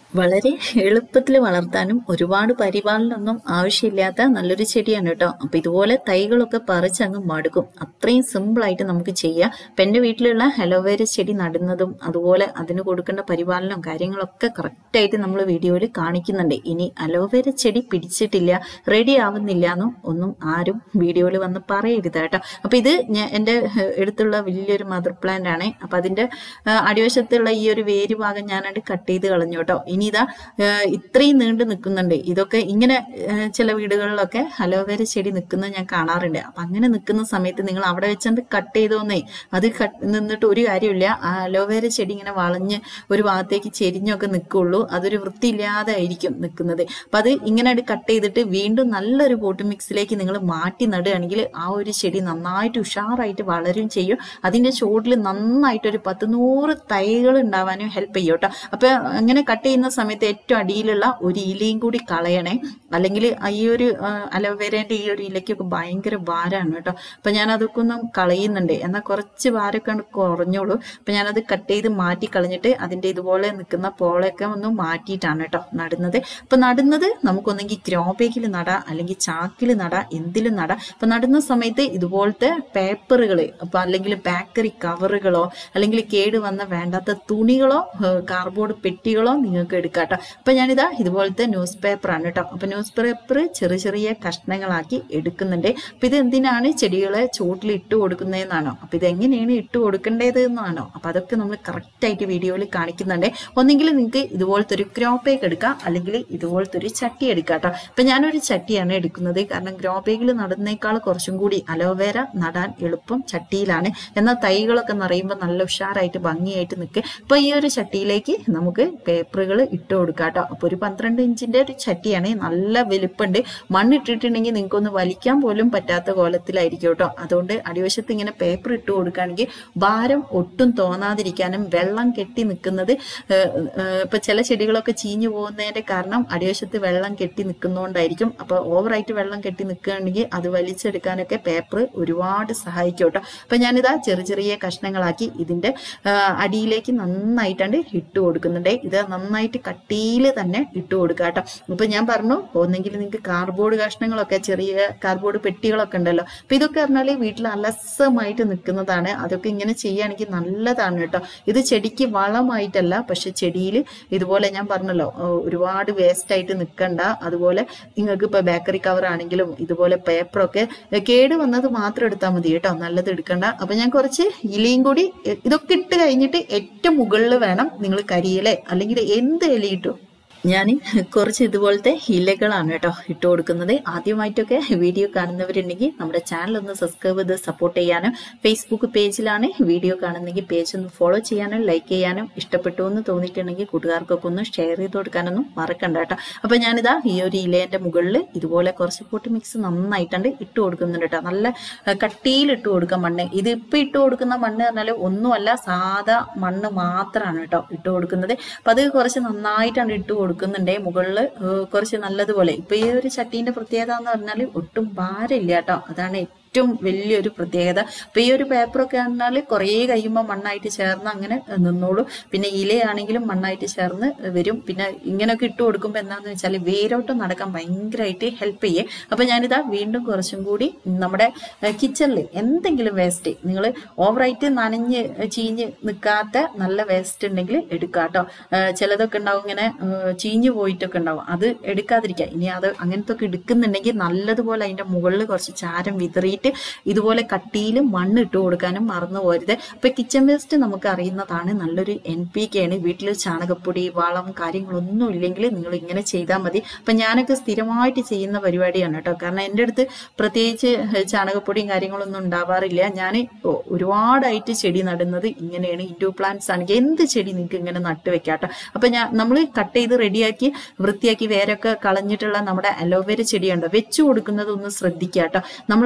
വളരെ എളുപ്പത്തിൽ വളർത്താനും ഒരുപാട് പരിപാലനമൊന്നും ആവശ്യമില്ലാത്ത നല്ലൊരു ചെടിയാണ് കേട്ടോ അപ്പൊ ഇതുപോലെ തൈകളൊക്കെ പറിച്ച് അങ്ങ് മടുക്കും അത്രയും സിമ്പിൾ ആയിട്ട് നമുക്ക് ചെയ്യാം അപ്പൊ എന്റെ വീട്ടിലുള്ള അലോവേര ചെടി നടുന്നതും അതുപോലെ അതിന് കൊടുക്കേണ്ട പരിപാലനവും കാര്യങ്ങളൊക്കെ കറക്റ്റ് ആയിട്ട് നമ്മൾ വീഡിയോയിൽ കാണിക്കുന്നുണ്ട് ഇനി അലോവേര ചെടി പിടിച്ചിട്ടില്ല റെഡി ആവുന്നില്ല എന്നും ഒന്നും ആരും വീഡിയോയിൽ വന്ന് പറയരുത് കേട്ടോ അപ്പൊ ഇത് ഞാൻ എന്റെ ഏഹ്, അടുത്തുള്ള വലിയൊരു മദർ പ്ലാന്റ് ആണ് അപ്പൊ അതിന്റെ ആ, അടിവശത്തുള്ള ഈ ഒരു വേര് ഭാഗം ഞാനത് കട്ട് ചെയ്ത് കളഞ്ഞു കേട്ടോ ഇനി ഇതാ ഏഹ്, ഇത്രയും നീണ്ടു നിൽക്കുന്നുണ്ട് ഇതൊക്കെ ഇങ്ങനെ ഏഹ്, ചില വീടുകളിലൊക്കെ അലോവേര ചെടി നിൽക്കുന്നത് ഞാൻ കാണാറുണ്ട് അപ്പൊ അങ്ങനെ നിൽക്കുന്ന സമയത്ത് നിങ്ങൾ അവിടെ വെച്ചുകൊണ്ട് കട്ട് ചെയ്തോന്നേ അത് cut നിന്നിട്ട് ഒരു കാര്യമില്ല ആ അലോവേര ചെടി ഇങ്ങനെ വളഞ്ഞ് ഒരു ഭാഗത്തേക്ക് ചെരിഞ്ഞൊക്കെ നിൽക്കുള്ളൂ അതൊരു വൃത്തിയില്ലാതെ ആയിരിക്കും നിൽക്കുന്നത് അപ്പൊ അത് ഇങ്ങനെ കട്ട് ചെയ്തിട്ട് വീണ്ടും നല്ലൊരു പോട്ട് മിക്സിലേക്ക് നിങ്ങൾ മാറ്റി നടുകയാണെങ്കിൽ ആ ഒരു ചെടി നന്നായിട്ട് ഉഷാറായിട്ട് വളരും ചെയ്യും അതിന്റെ ചുവട്ടിൽ നന്നായിട്ട് ഒരു പത്ത് നൂറ് തൈകൾ ഉണ്ടാവാനും ഹെൽപ്പ് ചെയ്യും കേട്ടോ അപ്പൊ അങ്ങനെ കട്ട് ചെയ്യുന്ന സമയത്ത് ഏറ്റവും അടിയിലുള്ള ഒരു ഇലയും കൂടി കളയണേ അല്ലെങ്കിൽ ഈ ഒരു ആ, അലോവേരേന്റെ ഈ ഒരു ഇലയ്ക്കൊക്കെ ഭയങ്കര ഭാരമാണ് കേട്ടോ അപ്പൊ ഞാൻ അതൊക്കെ ഒന്ന് കളയുന്നുണ്ട് എന്നാൽ കുറച്ച് ഭാരമൊക്കെ അങ്ങട് കുറഞ്ഞോളൂ അപ്പൊ ഞാനത് കട്ട് ചെയ്ത് മാറ്റി കളഞ്ഞിട്ട് അതിന്റെ ഇതുപോലെ നിൽക്കുന്ന പോളയൊക്കെ ഒന്ന് മാറ്റിയിട്ടാണ് കേട്ടോ നടുന്നത് അപ്പൊ നടുന്നത് നമുക്കൊന്നെങ്കിൽ ഗ്രോബേക്കിൽ നടാം അല്ലെങ്കിൽ ചാക്കിൽ നടാം എന്തിലും നടാം അപ്പൊ നടുന്ന സമയത്ത് ഇതുപോലത്തെ പേപ്പറുകൾ അപ്പൊ അല്ലെങ്കിൽ ബേക്കറി കവറുകളോ അല്ലെങ്കിൽ കേട് വന്ന വേണ്ടാത്ത തുണികളോ കാർഡ്ബോർഡ് പെട്ടികളോ നിങ്ങൾക്ക് എടുക്കാം കേട്ടോ അപ്പൊ ഞാനിതാ ഇതുപോലത്തെ ന്യൂസ് പേപ്പറാണ് കേട്ടോ അപ്പൊ ന്യൂസ് പേപ്പർ ചെറിയ ചെറിയ കഷ്ണങ്ങളാക്കി എടുക്കുന്നുണ്ട് അപ്പൊ ഇത് എന്തിനാണ് ചെടികളെ ചുവട്ടിൽ ഇട്ട് കൊടുക്കുന്നതെന്നാണോ അപ്പൊ ഇത് എങ്ങനെയാണ് ഇട്ട് കൊടുക്കേണ്ടത് എന്നാണോ അപ്പൊ അതൊക്കെ നമ്മൾ കറക്റ്റ് ആയിട്ട് വീഡിയോയിൽ കാണിക്കുന്നുണ്ട് ഒന്നെങ്കിൽ നിങ്ങൾക്ക് ഇതുപോലത്തെ ഒരു ക്രോപ്പേക്ക് എടുക്കാം അല്ലെങ്കിൽ ഇതുപോലത്തെ ഒരു ചട്ടി എടുക്കാം കേട്ടോ അപ്പൊ ഞാനൊരു ചട്ടിയാണ് എടുക്കുന്നത് കാരണം ഗ്രോബേഗിൽ നടുന്നേക്കാൾ കുറച്ചും കൂടി അലോവേര നടാൻ എളുപ്പം ചട്ടിയിലാണ് എന്നാൽ തൈകളൊക്കെ നിറയുമ്പോൾ നല്ല ഉഷാറായിട്ട് ഭംഗിയായിട്ട് നിൽക്കുക അപ്പൊ ഈ ഒരു ചട്ടിയിലേക്ക് നമുക്ക് പേപ്പറുകൾ ഇട്ട് കൊടുക്കാം കേട്ടോ അപ്പൊ ഒരു പന്ത്രണ്ട് ഇഞ്ചിന്റെ ഒരു ചട്ടിയാണ് നല്ല വലുപ്പമുണ്ട് മണ്ണിട്ടിട്ടുണ്ടെങ്കിൽ നിങ്ങൾക്കൊന്ന് വലിക്കാൻ പോലും പറ്റാത്ത കോലത്തിലായിരിക്കും കേട്ടോ അതുകൊണ്ട് അടിവശത്ത് ഇങ്ങനെ പേപ്പർ ഇട്ട് കൊടുക്കുകയാണെങ്കിൽ ഭാരം ഒട്ടും തോന്നാതിരിക്കാനും വെള്ളം കെട്ടി നിൽക്കുന്നത് ഏഹ്, ഏഹ്, ഇപ്പൊ ചില ചെടികളൊക്കെ ചീഞ്ഞു പോകുന്നതിന്റെ കാരണം അടിവശത്ത് വെള്ളം കെട്ടി നിൽക്കുന്നതുകൊണ്ടായിരിക്കും അപ്പൊ ഓവറായിട്ട് വെള്ളം കെട്ടി നിൽക്കുകയാണെങ്കിൽ അത് വലിച്ചെടുക്കാനൊക്കെ പേപ്പർ ഒരുപാട് സഹായിക്കും കേട്ടോ അപ്പൊ ഞാനിതാ ചെറിയ ചെറിയ കഷ്ണങ്ങളാക്കി ഇതിന്റെ ആ, അടിയിലേക്ക് നന്നായിട്ടാണ്ട് ഇട്ട് കൊടുക്കുന്നുണ്ട് ഇത് നന്നായിട്ട് കട്ടിയിൽ തന്നെ ഇട്ട് കൊടുക്കുക കേട്ടോ അപ്പൊ ഞാൻ പറഞ്ഞു ഒന്നെങ്കിൽ നിങ്ങൾക്ക് കാർഡ്ബോർഡ് കഷ്ണങ്ങളൊക്കെ ചെറിയ കാർഡ്ബോർഡ് പെട്ടികളൊക്കെ ഉണ്ടല്ലോ അപ്പൊ ഇതൊക്കെ പറഞ്ഞാല് വീട്ടിൽ അലസമായിട്ട് നിൽക്കുന്നതാണ് അതൊക്കെ ഇങ്ങനെ ചെയ്യുകയാണെങ്കിൽ നല്ലതാണ് കേട്ടോ ഇത് ചെടിക്ക് വളമായിട്ടല്ല പക്ഷെ ചെടിയിൽ ഇതുപോലെ ഞാൻ പറഞ്ഞല്ലോ ഓ, ഒരുപാട് വേസ്റ്റ് ആയിട്ട് നിൽക്കണ്ട അതുപോലെ നിങ്ങൾക്ക് ഇപ്പൊ ബേക്കറി കവർ ആണെങ്കിലും ഇതുപോലെ പേപ്പറൊക്കെ കേട് വന്നത് മാത്രം എടുത്താൽ മതി കേട്ടോ നല്ലത് എടുക്കണ്ട അപ്പൊ ഞാൻ കുറച്ച് ഇലയും കൂടി എ- ഇതൊക്കെ ഇട്ട് കഴിഞ്ഞിട്ട് ഏറ്റവും മുകളിൽ വേണം നിങ്ങൾ കരിയിലെ അല്ലെങ്കിൽ എന്ത് ഇല ഇട്ടു ഞാൻ കുറച്ച് ഇതുപോലത്തെ ഇലകളാണ് കേട്ടോ ഇട്ട് കൊടുക്കുന്നത് ആദ്യമായിട്ടൊക്കെ വീഡിയോ കാണുന്നവരുണ്ടെങ്കിൽ നമ്മുടെ ചാനൽ ഒന്ന് സബ്സ്ക്രൈബ് ചെയ്ത് സപ്പോർട്ട് ചെയ്യാനും ഫേസ്ബുക്ക് പേജിലാണ് വീഡിയോ കാണുന്നെങ്കിൽ പേജ് ഒന്ന് ഫോളോ ചെയ്യാനും ലൈക്ക് ചെയ്യാനും ഇഷ്ടപ്പെട്ടു എന്ന് തോന്നിയിട്ടുണ്ടെങ്കിൽ കൂട്ടുകാർക്കൊക്കെ ഒന്ന് ഷെയർ ചെയ്ത് കൊടുക്കാനൊന്നും മറക്കണ്ട കേട്ടോ അപ്പൊ ഞാനിതാ ഈ ഒരു ഇലേന്റെ മുകളിൽ ഇതുപോലെ കുറച്ച് പൊട്ടി മിക്സ് നന്നായിട്ടുണ്ട് ഇട്ട് കൊടുക്കുന്നുണ്ട് കേട്ടോ നല്ല ഏഹ്, കട്ടിയിൽ ഇട്ട് കൊടുക്കാം മണ്ണ് ഇത് ഇപ്പൊ ഇട്ട് കൊടുക്കുന്ന മണ്ണ് പറഞ്ഞാൽ ഒന്നുമല്ല സാധാ മണ്ണ് മാത്രമാണ് കേട്ടോ ഇട്ട് കൊടുക്കുന്നത് അപ്പൊ അത് കുറച്ച് നന്നായിട്ടാണ് ഇട്ട് കൊടുക്കുന്നുണ്ട് മുകളിൽ കുറച്ച് നല്ലതുപോലെ ഇപ്പൊ ഈ ഒരു ചട്ടീന്റെ പ്രത്യേകത എന്ന് പറഞ്ഞാൽ ഒട്ടും ഭാരമില്ല കേട്ടോ അതാണ് ഏറ്റവും വലിയൊരു പ്രത്യേകത അപ്പൊ ഈ ഒരു പേപ്പറൊക്കെ പറഞ്ഞാൽ കുറേ കഴിയുമ്പോൾ മണ്ണായിട്ട് ചേർന്ന് അങ്ങനെ നിന്നോളൂ പിന്നെ ഇലയാണെങ്കിലും മണ്ണായിട്ട് ചേർന്ന് വരും പിന്നെ ഇങ്ങനെയൊക്കെ ഇട്ട് കൊടുക്കുമ്പോൾ എന്താണെന്ന് വെച്ചാൽ വേരോട്ടം നടക്കാൻ ഭയങ്കരമായിട്ട് ഹെൽപ്പ് ചെയ്യേ അപ്പൊ ഞാനിതാ വീണ്ടും കുറച്ചും കൂടി നമ്മുടെ കിച്ചണിൽ എന്തെങ്കിലും വേസ്റ്റ് നിങ്ങൾ ഓവറായിട്ട് നനഞ്ഞ് ചീഞ്ഞ് നിൽക്കാത്ത നല്ല വേസ്റ്റ് ഉണ്ടെങ്കിൽ എടുക്കാം കേട്ടോ ചിലതൊക്കെ ഉണ്ടാവും ഇങ്ങനെ ഏഹ്, ചീഞ്ഞു പോയിട്ടൊക്കെ ഉണ്ടാവും അത് എടുക്കാതിരിക്കുക ഇനി അത് അങ്ങനത്തെ ഒക്കെ എടുക്കുന്നുണ്ടെങ്കിൽ നല്ലതുപോലെ അതിന്റെ മുകളിൽ കുറച്ച് ചാരം വിതറിയിട്ട് ഇതുപോലെ കട്ടിയിൽ മണ്ണ് ഇട്ട് കൊടുക്കാനും മറന്നു പോരുത് അപ്പൊ കിച്ചൺ വേസ്റ്റ് നമുക്ക് അറിയുന്നതാണ് നല്ലൊരു എൻ പി കെ ആണ് വീട്ടിൽ ചാണകപ്പൊടി വളം കാര്യങ്ങളൊന്നും ഇല്ലെങ്കിൽ നിങ്ങൾ ഇങ്ങനെ ചെയ്താൽ മതി അപ്പൊ ഞാനൊക്കെ സ്ഥിരമായിട്ട് ചെയ്യുന്ന പരിപാടിയാണ് കേട്ടോ കാരണം എൻ്റെ അടുത്ത് പ്രത്യേകിച്ച് ചാണകപ്പൊടിയും കാര്യങ്ങളൊന്നും ഉണ്ടാവാറില്ല ഞാൻ ഒരുപാടായിട്ട് ചെടി നടുന്നത് ഇങ്ങനെയാണ് ഇൻഡോ പ്ലാന്റ്സ് ആണെങ്കിൽ എന്ത് ചെടി നിങ്ങൾക്ക് ഇങ്ങനെ നട്ട് വെക്കാട്ടോ അപ്പൊ ഞാൻ നമ്മൾ കട്ട് ചെയ്ത് റെഡിയാക്കി വൃത്തിയാക്കി വേരൊക്കെ കളഞ്ഞിട്ടുള്ള നമ്മുടെ അലോവേര ചെടിയുണ്ടോ വെച്ചു കൊടുക്കുന്നത് ഒന്ന് ശ്രദ്ധിക്കുക കേട്ടോ നമ്മൾ ആ ഒരു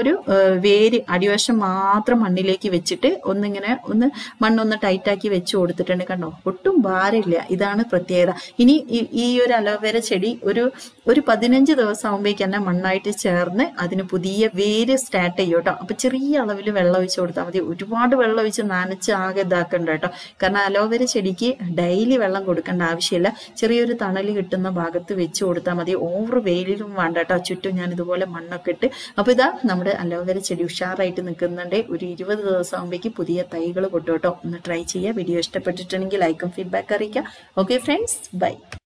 ഒരു ആ, വേര് അടിവശം മാത്രം മണ്ണിലേക്ക് വെച്ചിട്ട് ഒന്നിങ്ങനെ ഒന്ന് മണ്ണൊന്ന് ടൈറ്റാക്കി വെച്ച് കൊടുത്തിട്ടുണ്ട് കണ്ടോ ഒട്ടും ഭാരമില്ല ഇതാണ് പ്രത്യേകത ഇനി ഈ- ഈ ഒരു അലോവേര ചെടി ഒരു ഒരു പതിനഞ്ച് ദിവസം ആകുമ്പോഴേക്ക് തന്നെ മണ്ണായിട്ട് ചേർന്ന് അതിന് പുതിയ വേര് സ്റ്റാർട്ട് ചെയ്യും കേട്ടോ അപ്പൊ ചെറിയ അളവിൽ വെള്ളം ഒഴിച്ച് കൊടുത്താൽ മതി ഒരുപാട് വെള്ളം ഒഴിച്ച് നനച്ച് ആകെ ഇതാക്കണ്ട കേട്ടോ കാരണം അലോവേര ചെടിക്ക് ഡെയിലി വെള്ളം കൊടുക്കേണ്ട ആവശ്യമില്ല ചെറിയൊരു തണൽ കിട്ടുന്ന ഭാഗത്ത് വെച്ച് കൊടുത്താൽ മതി ഓവർ വെയിലും വേണ്ട കേട്ടോ ചുറ്റും ഞാൻ ഇതുപോലെ മണ്ണൊക്കെ ഇട്ട് അപ്പൊ ഇതാ നമ്മുടെ അലോവേര ചെടി ഉഷാറായിട്ട് നിൽക്കുന്നുണ്ട് ഒരു ഇരുപത് ദിവസം ആകുമ്പോഴേക്ക് പുതിയ തൈകൾ പൊട്ടും കേട്ടോ ഒന്ന് ട്രൈ ചെയ്യുക വീഡിയോ ഇഷ്ടപ്പെട്ടിട്ടുണ്ടെങ്കിൽ ലൈക്കും ഫീഡ്ബാക്ക് അറിയിക്കുക ഓക്കെ ഫ്രണ്ട്സ് ബൈ